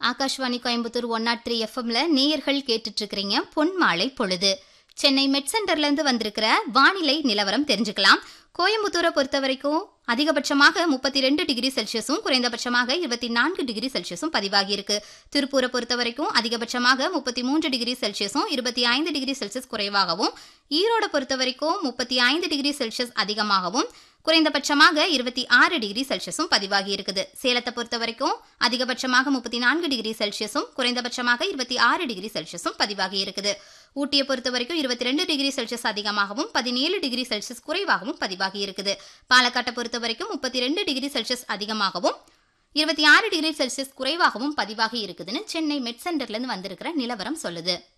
Akashvani Coimbatore one nought three எஃப்எம்ல நேயர்கள் கேட்டுட்டு இருக்கிறீங்க பொன் மாலை பொழுது சென்னை மெட் சென்டர்ல இருந்து வந்திருக்கிற வானிலை நிலவரம் தெரிஞ்சுக்கலாம் கோயம்புத்தூரை பொறுத்த வரைக்கும் அதிகபட்சமாக முப்பத்தி ரெண்டு டிகிரி செல்சியஸும் குறைந்தபட்சமாக இருபத்தி நான்கு டிகிரி செல்சியஸும் பதிவாகி இருக்கு திருப்பூரை பொறுத்த வரைக்கும் அதிகபட்சமாக முப்பத்தி மூன்று டிகிரி செல்சியஸும் இருபத்தி ஐந்து டிகிரி செல்சியஸ் குறைவாகவும் ஈரோடை பொறுத்த வரைக்கும் முப்பத்தி ஐந்து டிகிரி செல்சியஸ் அதிகமாகவும் குறைந்தபட்சமாக இருபத்தி ஆறு டிகிரி செல்சியஸும் பதிவாகி இருக்குது சேலத்தை பொறுத்த வரைக்கும் அதிகபட்சமாக முப்பத்தி நான்கு டிகிரி செல்சியஸும் குறைந்தபட்சமாக இருபத்தி ஆறு டிகிரி செல்சியஸும் பதிவாகி இருக்குது ஊட்டியை பொறுத்த வரைக்கும் இருபத்தி ரெண்டு டிகிரி செல்சியஸ் அதிகமாகவும் பதினேழு டிகிரி செல்சியஸ் குறைவாகவும் பதிவாகி இருக்குது பாலக்காட்டை பொறுத்த வரைக்கும் முப்பத்தி ரெண்டு டிகிரி செல்சியஸ் அதிகமாகவும் இருபத்தி ஆறு டிகிரி செல்சியஸ் குறைவாகவும் பதிவாகி இருக்குதுன்னு சென்னை மெட் சென்டர்லேருந்து வந்திருக்கிற நிலவரம் சொல்லுது